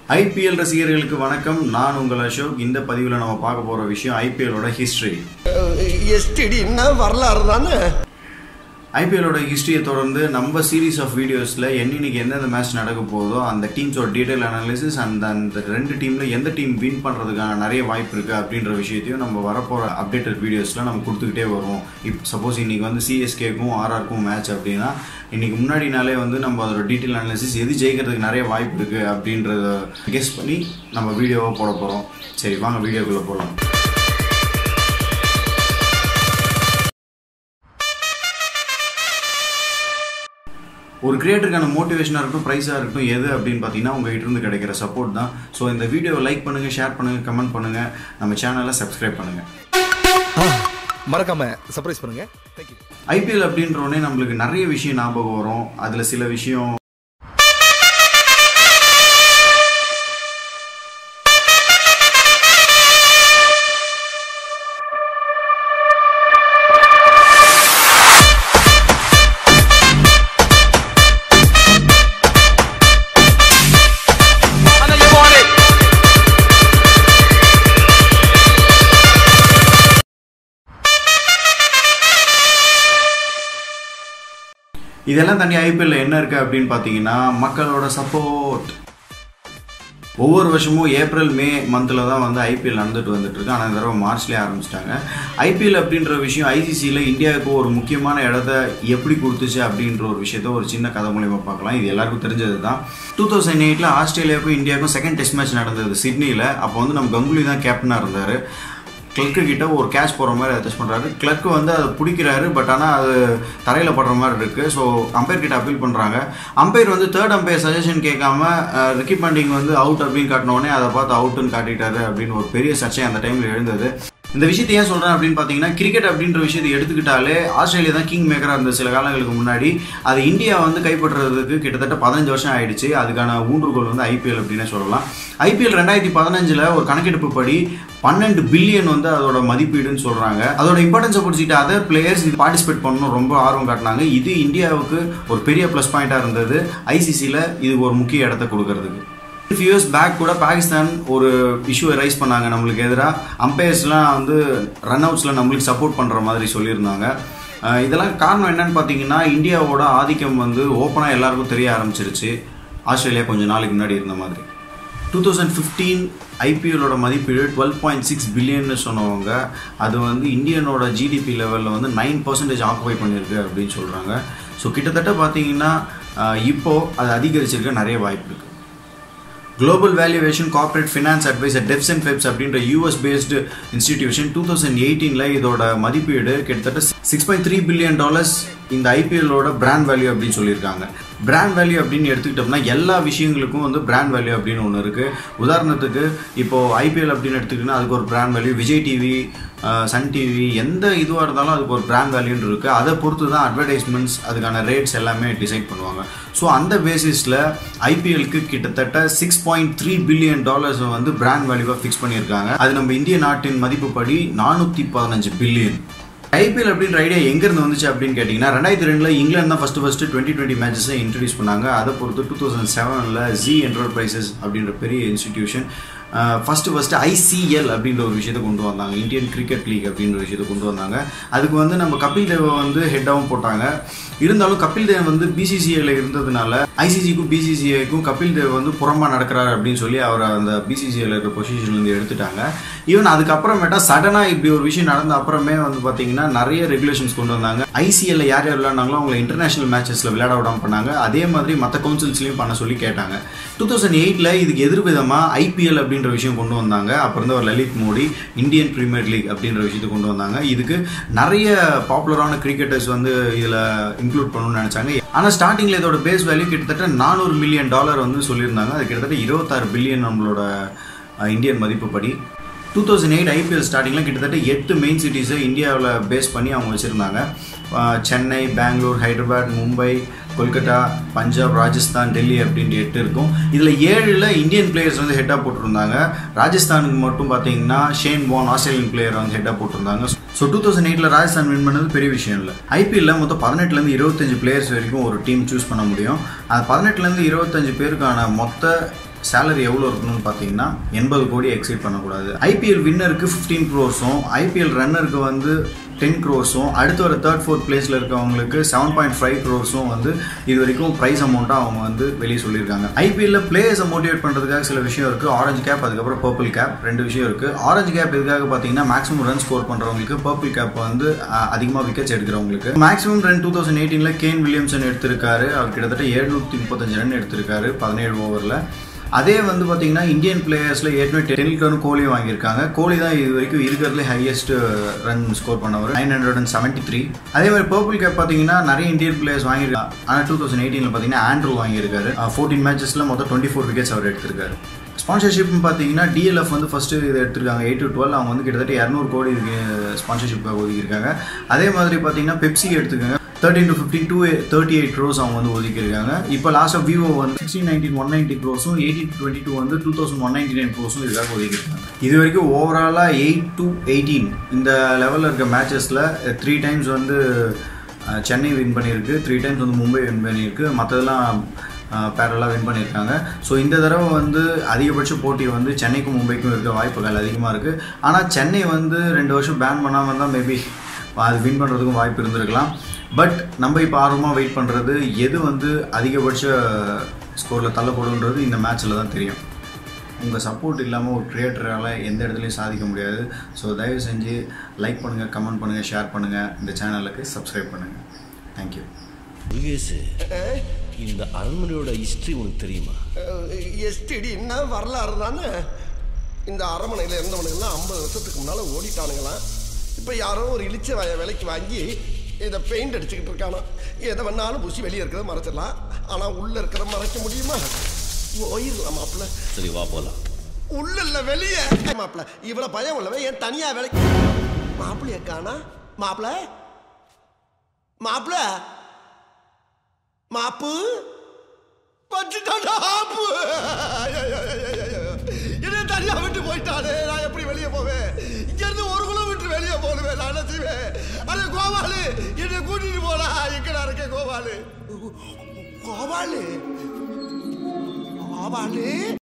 IPL ரசிகர்களுக்கு வணக்கம் நான் உங்கள் அசோக் இந்த பதிவில் நம்ம பார்க்க போகிற விஷயம் ஐபிஎல்லோட ஹிஸ்ட்ரி எஸ்டிடின்னா வரலாறு தானே ஐபிஎல்லோட ஹிஸ்ட்ரியை தொடர்ந்து நம்ம சீரீஸ் ஆஃப் வீடியோஸில் என்னன்னைக்கு எந்தெந்த மேட்ச் நடக்க போதோ அந்த டீம்ஸோட டீடைல் அனாலிசிஸ் அந்த அந்த ரெண்டு டீமில் எந்த டீம் வின் பண்ணுறதுக்கான நிறைய வாய்ப்பு இருக்குது அப்படின்ற விஷயத்தையும் நம்ம வரப்போகிற அப்டேட்டட் வீடியோஸில் நம்ம கொடுத்துக்கிட்டே வருவோம் இப்போ சப்போஸ் இன்றைக்கி வந்து சிஎஸ்கேக்கும் ஆர்ஆருக்கும் மேட்ச் அப்படின்னா இன்றைக்கி முன்னாடி நாளே வந்து நம்ம அதோட டீட்டெயில் அனாலிசிஸ் எது ஜெயிக்கிறதுக்கு நிறைய வாய்ப்பு இருக்குது அப்படின்றத கெஸ் பண்ணி நம்ம வீடியோவாக போட போகிறோம் சரி வாங்க வீடியோக்குள்ளே போகலாம் ஒரு கிரியேட்டருக்கான மோட்டிவேஷனாக இருக்கட்டும் ப்ரைஸாக இருக்கட்டும் எது அப்படின்னு பார்த்தீங்கன்னா உங்ககிட்ட இருந்து கிடைக்கிற சப்போர்ட் தான் ஸோ இந்த வீடியோவை லைக் பண்ணுங்கள் ஷேர் பண்ணுங்கள் கமெண்ட் பண்ணுங்கள் நம்ம சேனலை சப்ஸ்கிரைப் பண்ணுங்கள் மறக்காம சர்ப்ரைஸ் பண்ணுங்க தேங்க்யூ ஐபிஎல் அப்படின்றோடனே நம்மளுக்கு நிறைய விஷயம் ஞாபகம் வரும் அதில் சில விஷயம் I know you want it. இதெல்லாம் தாண்டி ஐபிஎல்ல என்ன இருக்குது அப்படின்னு பார்த்தீங்கன்னா மக்களோட சப்போர்ட் ஒவ்வொரு வருஷமும் ஏப்ரல் மே மந்தில் தான் வந்து ஐபிஎல் நடந்துட்டு வந்துட்டு இருக்கு ஆனால் இந்த தடவை மார்ச்லேயே ஆரம்பிச்சிட்டாங்க ஐபிஎல் அப்படின்ற விஷயம் ஐசிசியில் இந்தியாவுக்கு ஒரு முக்கியமான இடத்த எப்படி கொடுத்துச்சு அப்படின்ற ஒரு விஷயத்த ஒரு சின்ன கதை மூலியமாக பார்க்கலாம் இது எல்லாருக்கும் தெரிஞ்சது தான் டூ தௌசண்ட் எயிட்டில் ஆஸ்திரேலியாவுக்கும் இந்தியாவுக்கும் செகண்ட் டெஸ்ட் மேட்ச் நடந்தது சிட்னியில் அப்போ வந்து நம்ம கங்குலி தான் கேப்டனாக இருந்தார் கிளர்க்கு கிட்ட ஒரு கேட்ச் போகிற மாதிரி அதை டச் பண்ணுறாரு கிளர்க்கு வந்து அதை பிடிக்கிறாரு பட் ஆனால் அது தரையில் படுற மாதிரி இருக்குது ஸோ அம்பையர் கிட்ட அப்பீல் பண்ணுறாங்க அம்பையர் வந்து தேர்ட் அம்பையர் சஜஷன் கேட்காம ரிக்கி பாண்டிங் வந்து அவுட் அப்படின்னு காட்டின உடனே அதை பார்த்து அவுட்டுன்னு காட்டிட்டாரு அப்படின்னு ஒரு பெரிய சர்ச்சை அந்த டைமில் எழுந்தது இந்த விஷயத்தை ஏன் சொல்கிறேன் அப்படின்னு பார்த்தீங்கன்னா கிரிக்கெட் அப்படின்ற விஷயத்தை எடுத்துக்கிட்டாலே ஆஸ்திரேலியா தான் கிங் மேக்கராக இருந்த சில காலங்களுக்கு முன்னாடி அது இந்தியா வந்து கைப்பற்றுறதுக்கு கிட்டத்தட்ட பதினஞ்சு வருஷம் ஆயிடுச்சு அதுக்கான ஊன்றுகோல் வந்து ஐபிஎல் அப்படின்னே சொல்லலாம் ஐபிஎல் ரெண்டாயிரத்தி பதினஞ்சில் ஒரு கணக்கெடுப்பு படி பன்னெண்டு பில்லியன் வந்து அதோட மதிப்பீடுன்னு சொல்கிறாங்க அதோட இம்பார்ட்டன்ஸை பிடிச்சிட்டு அதர் பிளேயர்ஸ் இது பார்ட்டிசிபேட் பண்ணணும் ரொம்ப ஆர்வம் காட்டினாங்க இது இந்தியாவுக்கு ஒரு பெரிய ப்ளஸ் பாயிண்ட்டாக இருந்தது ஐசிசியில் இதுக்கு ஒரு முக்கிய இடத்த கொடுக்கறதுக்கு ஃபியூ இயர்ஸ் பேக் கூட பாகிஸ்தான் ஒரு இஷ்யூவை ரைஸ் பண்ணாங்க நம்மளுக்கு எதிராக அம்பையர்ஸ்லாம் வந்து ரன் அவுட்ஸில் நம்மளுக்கு சப்போர்ட் பண்ணுற மாதிரி சொல்லியிருந்தாங்க அஹ் இதெல்லாம் காரணம் என்னன்னு பார்த்தீங்கன்னா இந்தியாவோட ஆதிக்கம் வந்து ஓப்பனாக எல்லாருக்கும் தெரிய ஆரம்பிச்சிருச்சு ஆஸ்திரேலியா கொஞ்சம் நாளைக்கு முன்னாடி இருந்த மாதிரி டூ தௌசண்ட் ஃபிஃப்டீன் ஐபிஎல்லோட மதிப்பீடு டுவெல் பாயிண்ட் சிக்ஸ் பில்லியன்னு சொன்னவங்க அது வந்து இந்தியனோட ஜிடிபி லெவலில் வந்து நைன் பர்சன்டேஜ் ஆக்குபை பண்ணியிருக்கு அப்படின்னு சொல்கிறாங்க ஸோ கிட்டத்தட்ட பார்த்தீங்கன்னா அஹ் இப்போது அது அதிகரிச்சிருக்க நிறைய வாய்ப்பு இருக்குது global valuation corporate finance adviser Duff and Phelps அப்படின்ற US based institution two thousand எயிட்டீனில் இதோட மதிப்பீடு கிட்டத்தட்ட six point three billion dollars இந்த ஐபிஎல்லோட பிராண்ட் வேல்யூ அப்படின்னு சொல்லியிருக்காங்க பிராண்ட் வேல்யூ அப்படின்னு எடுத்துக்கிட்டோம்னா எல்லா விஷயங்களுக்கும் வந்து பிராண்ட் வேல்யூ அப்படின்னு ஒன்று இருக்குது உதாரணத்துக்கு இப்போது ஐபிஎல் அப்படின்னு எடுத்துக்கிட்டோம்னா அதுக்கு ஒரு brand value Vijay TV Sun TV எந்த இதுவாக இருந்தாலும் அதுக்கு ஒரு பிராண்ட் வேல்யூன்னு இருக்குது அதை பொறுத்து தான் அட்வர்டைஸ்மெண்ட்ஸ் அதுக்கான ரேட்ஸ் எல்லாமே டிசைட் பண்ணுவாங்க ஸோ அந்த பேசிஸில் ஐபிஎல்க்கு கிட்டத்தட்ட six point three billion dollars வந்து பிராண்ட் வேல்யூவாக ஃபிக்ஸ் பண்ணியிருக்காங்க அது நம்ம இந்திய நாட்டின் மதிப்புப்படி நானூற்றி பதினஞ்சு பில்லியன் ஐபிஎல் அப்படின்ற ஐடியா எங்கேருந்து வந்துச்சு அப்படின்னு கேட்டிங்கன்னா ரெண்டாயிரத்தி ரெண்டில் இங்கிலாந்து தான் ஃபஸ்ட்டு ஃபஸ்ட்டு டுவெண்ட்டி டுவெண்ட்டி மேட்சஸை இன்ட்ரடியூஸ் பண்ணாங்க அதை பொறுத்து டூ தௌசண்ட் செவனில் ஜி என்டர்பிரைசஸ் அப்படின்ற பெரிய இன்ஸ்டிடியூஷன் ஃபஸ்ட்டு ஃபஸ்ட்டு ஐசிஎல் அப்படின்ற ஒரு விஷயத்தை கொண்டு வந்தாங்க இந்தியன் கிரிக்கெட் லீக் அப்படின்ற ஒரு விஷயத்தை கொண்டு வந்தாங்க அதுக்கு வந்து நம்ம கபில் தேவை வந்து ஹெட்டாகவும் போட்டாங்க இருந்தாலும் கபில் தேவ் வந்து பிசிசிஐல இருந்ததுனால ஐசிசிக்கும் பிசிசிஐக்கும் கபில் தேவ் வந்து புறமா நடக்கிறாரு அப்படின்னு சொல்லி அவர் அந்த பிசிசிஐல இருக்கிற பொசிஷன்லேருந்து எடுத்துட்டாங்க ஈவன் அதுக்கப்புறமேட்டா சடனாக இப்படி ஒரு விஷயம் நடந்த அப்புறமே வந்து பார்த்தீங்கன்னா நிறைய ரெகுலேஷன்ஸ் கொண்டு வந்தாங்க ஐசிஎல்ல யார் யார் விளையாண்டாங்களோ அவங்களை இன்டர்நேஷனல் மேட்சஸில் விளையாட விடாம பண்ணாங்க அதே மாதிரி மற்ற கவுன்சில்ஸ்லையும் பண்ண சொல்லி கேட்டாங்க டூ தௌசண்ட் எயிட்டில் இதுக்கு எதிர்விதமாக ஐபிஎல் அப்படின்ற விஷயம் கொண்டு வந்தாங்க அப்புறம் வந்து ஒரு Lalit Modi Indian premier league அப்படின்ற விஷயத்தை கொண்டு வந்தாங்க இதுக்கு நிறைய பாப்புலரான கிரிக்கெட்டர்ஸ் வந்து இதில் இன்க்ளூட் பண்ணணும்னு நினச்சாங்க ஆனால் ஸ்டார்டிங்கில் இதோட பேஸ் வேல்யூ கிட்டத்தட்ட நானூறு மில்லியன் டாலர் வந்து சொல்லியிருந்தாங்க அது கிட்டத்தட்ட இருபத்தாறு பில்லியன் நம்மளோட அஹ், இந்தியன் மதிப்புப்படி டூ தௌசண்ட் எயிட் ஐபிஎல் ஸ்டார்டிங்கில் கிட்டத்தட்ட எட்டு மெயின் சிட்டிஸை இந்தியாவில் பேஸ் பண்ணி அவங்க வச்சுருந்தாங்க சென்னை பெங்களூர் ஹைதராபாத் மும்பை கொல்கட்டா பஞ்சாப் ராஜஸ்தான் டெல்லி அப்படின்ட்டு எட்டு இருக்கும் இதில் ஏழில் இந்தியன் பிளேயர்ஸ் வந்து ஹெட்டாக போட்டிருந்தாங்க ராஜஸ்தானுக்கு மட்டும் பார்த்தீங்கன்னா ஷேன் வான் ஆஸ்திரேலியன் பிளேயர் வந்து ஹெட்டாக போட்டிருந்தாங்க ஸோ டூ தௌசண்ட் எயிட்டில் ராஜஸ்தான் வின் பண்ணது பெரிய விஷயம் இல்லை ஐபிஎல்ல மொத்தம் பதினெட்டுலேருந்து இருபத்தஞ்சு பிளேயர்ஸ் வரைக்கும் ஒரு டீம் சூஸ் பண்ண முடியும் அது பதினெட்டுலேருந்து இருபத்தஞ்சு பேருக்கான மொத்த சேலரி எவ்வளோ இருக்கணும்னு பார்த்தீங்கன்னா எண்பது கோடி எக்ஸைட் பண்ணக்கூடாது ஐபிஎல் வின்னருக்கு ஃபிஃப்டீன் க்ரோர்ஸும் ஐபிஎல் ரன்னருக்கு வந்து டென் க்ரோர்ஸும் அடுத்து வர தேர்ட் ஃபோர்த் பிளேஸில் இருக்கவங்களுக்கு செவன் பாயிண்ட் ஃபைவ் க்ரோர்ஸும் வந்து இது வரைக்கும் ப்ரைஸ் அமௌண்ட்டாக அவங்க வந்து வெளியே சொல்லியிருக்காங்க ஐபிஎல்ல பிளேயர்ஸை மோட்டிவேட் பண்ணுறதுக்காக சில விஷயம் இருக்குது ஆரஞ்சு கேப் அதுக்கப்புறம் பர்பிள் கேப் ரெண்டு விஷயம் இருக்குது ஆரஞ்சு கேப் எதுக்காக பார்த்தீங்கன்னா மேக்ஸிமம் ரன் ஸ்கோர் பண்ணுறவங்களுக்கு பர்பிள் கேப் வந்து அதிகமாக விக்கெட்ஸ் எடுக்கிறவங்களுக்கு மேக்ஸிமம் ரன் டூ தௌசண்ட் எயிட்டீனில் கேன் வில்லியம்சன் எடுத்திருக்காரு அவர் கிட்டத்தட்ட எழுநூற்றி முப்பத்தஞ்சு ரன் எடுத்திருக்காரு பதினேழு ஓவரில் அதே வந்து பார்த்தீங்கன்னா இந்தியன் பிளேயர்ஸில் ஏற்கனவே டெண்டுல்கரும் கோலியும் வாங்கியிருக்காங்க கோலி தான் இது வரைக்கும் இருக்கிறதுலே ஹையஸ்ட் ரன் ஸ்கோர் பண்ணவர் nine hundred and seventy three அதே மாதிரி பர்பிள் கேப் பார்த்தீங்கன்னா நிறைய இந்தியன் பிளேயர்ஸ் வாங்கியிருக்காங்க ஆனால் டூ தௌசண்ட் எயிட்டீனில் பார்த்தீங்கன்னா ஆண்ட்ரூ வாங்கியிருக்காரு ஃபோர்டீன் மேட்சஸில் மொத்தம் டுவெண்ட்டி ஃபோர் விக்கெட்ஸ் அவர் எடுத்திருக்காரு ஸ்பான்சர்ஷிப்னு பார்த்தீங்கன்னா டிஎல்எஃப் வந்து ஃபஸ்ட்டு இதை எடுத்திருக்காங்க எயிட் டு டுவெல் அவங்க வந்து கிட்டத்தட்ட இரநூறு கோடி இதுக்கு ஸ்பான்சர்ஷிப்காக ஒதுக்கியிருக்காங்க அதே மாதிரி பார்த்தீங்கன்னா பெப்சி எடுத்துக்கோங்க thirteen to fifteen two thirty eight crores அவங்க வந்து ஒதுக்கியிருக்காங்க இப்போ லாஸ்ட்டாக விவோ வந்து சிக்ஸ்டீன் நைன்டீன் ஒன் நைன்ட்டி க்ரோஸும் எயிட்டீன் டுவெண்ட்டி டூ வந்து two thousand one ninety nine க்ரோஸும் இதுக்காக ஒதுக்கியிருக்காங்க இது வரைக்கும் ஓவராலாக எயிட் டு எயிட்டீன் இந்த லெவலில் இருக்க மேட்சஸில் த்ரீ டைம்ஸ் வந்து அஹ், சென்னை வின் பண்ணியிருக்கு த்ரீ டைம்ஸ் வந்து மும்பை வின் பண்ணியிருக்கு மற்றதெல்லாம் பேரலாக வின் பண்ணியிருக்காங்க ஸோ இந்த தடவை வந்து அதிகபட்ச போட்டி வந்து சென்னைக்கும் மும்பைக்கும் இருக்க வாய்ப்புகள் அதிகமாக இருக்குது ஆனால் சென்னை வந்து ரெண்டு வருஷம் பேன் பண்ணாமல் இருந்தால் மேபி அது வின் பண்ணுறதுக்கும் வாய்ப்பு இருந்திருக்கலாம் பட் நம்ம இப்போ ஆர்வமாக வெயிட் பண்ணுறது எது வந்து அதிகபட்ச ஸ்கோரில் தள்ளப்படுன்றது இந்த மேட்ச்சில் தான் தெரியும் உங்கள் சப்போர்ட் இல்லாமல் ஒரு க்ரியேட்டரால் எந்த இடத்துலையும் சாதிக்க முடியாது ஸோ தயவு செஞ்சு லைக் பண்ணுங்கள் கமெண்ட் பண்ணுங்கள் ஷேர் பண்ணுங்கள் இந்த சேனலுக்கு சப்ஸ்கிரைப் பண்ணுங்கள் தேங்க்யூ முருகேசு இந்த அரண்மனையோட ஹிஸ்டரி உனக்கு தெரியுமா எஸ்டிடின்னா வரலாறு தானே இந்த அரமனையில் இருந்தவனுங்கெல்லாம் ஐம்பது வருஷத்துக்கு முன்னால் ஓடிட்டானுங்களாம் இப்போ யாரோ ஒரு இழிச்ச வய விலைக்கு வாங்கி இதை பெயிண்ட் அடிச்சுக்கிட்டு இருக்கானோ எதை வேணாலும் பூசி வெளியே இருக்கிறத மறைச்சிடலாம் ஆனால் உள்ளே இருக்கிறத மறைக்க முடியுமா போயிடலாம் மாப்பிள்ள சரி வா போலாம் உள்ள இல்ல வெளியே மாப்பிள்ள இவ்வளவு பயம் உள்ளவன் ஏன் தனியா வேலைக்கு மாப்பிள்ளைய காணா மாப்பிள்ள மாப்பிள்ள மாப்பு பச்சுட்டாடா ஆப்பு என்ன தனியா விட்டு போயிட்டானே நான் எப்படி வெளியே போவேன் இங்க இருந்து ஒரு கிலோமீட்டர் வெளியே போடுவேன் நான் என்ன செய்வேன் அட கோபாலு என்னை கூட்டிட்டு போடா எங்கடா இருக்கேன் கோபாலு கோபாலு கோபாலு